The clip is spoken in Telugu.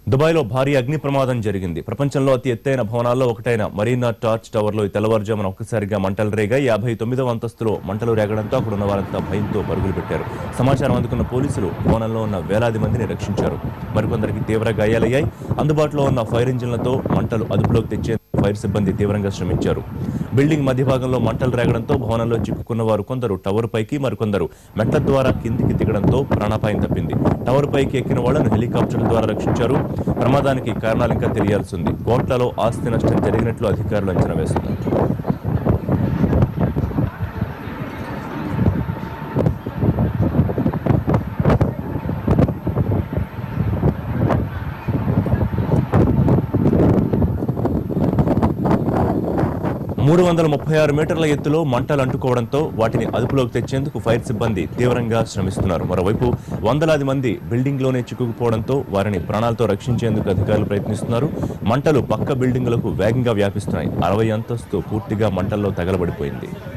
దుబాయ్లో భారీ అగ్ని ప్రమాదం జరిగింది ప్రపంచంలో అతి ఎత్తైన భవనాల్లో ఒకటైన మరీనా టార్చ్ టవర్లో ఈ తెల్లవారుజామున ఒక్కసారిగా మంటలు రేగా యాభై తొమ్మిదవ అంతస్తులో మంటలు రేగడంతో అక్కడ ఉన్న వారంతా భయంతో పరుగులు పెట్టారు సమాచారం అందుకున్న పోలీసులు భవనంలో ఉన్న వేలాది మందిని రక్షించారు మరికొందరికి తీవ్ర గాయాలయ్యాయి అందుబాటులో ఉన్న ఫైర్ ఇంజిన్లతో మంటలు అదుపులోకి తెచ్చేందుకు ఫైర్ సిబ్బంది తీవ్రంగా శ్రమించారు బిల్డింగ్ మధ్య భాగంలో మంటలు రేగడంతో భవనంలో చిక్కుకున్న వారు కొందరు టవర్ పైకి మరికొందరు మెట్ల ద్వారా కిందికి దిగడంతో ప్రాణాపాయం తప్పింది టవర్ పైకి ఎక్కిన వాళ్లను హెలికాప్టర్ల ద్వారా రక్షించారు ప్రమాదానికి కారణాలు ఇంకా తెలియాల్సి ఉంది కోట్లలో ఆస్తి నష్టం జరిగినట్లు అధికారులు అంచనా వేస్తున్నారు మూడు వందల ముప్పై ఆరు మీటర్ల ఎత్తులో మంటలు అంటుకోవడంతో వాటిని అదుపులోకి తెచ్చేందుకు ఫైర్ సిబ్బంది తీవ్రంగా శ్రమిస్తున్నారు మరోవైపు వందలాది మంది బిల్డింగ్లోనే చిక్కుకుపోవడంతో వారిని ప్రాణాలతో రక్షించేందుకు అధికారులు ప్రయత్నిస్తున్నారు మంటలు పక్క బిల్డింగులకు వేగంగా వ్యాపిస్తున్నాయి అరవై అంతస్తు పూర్తిగా మంటల్లో తగలబడిపోయింది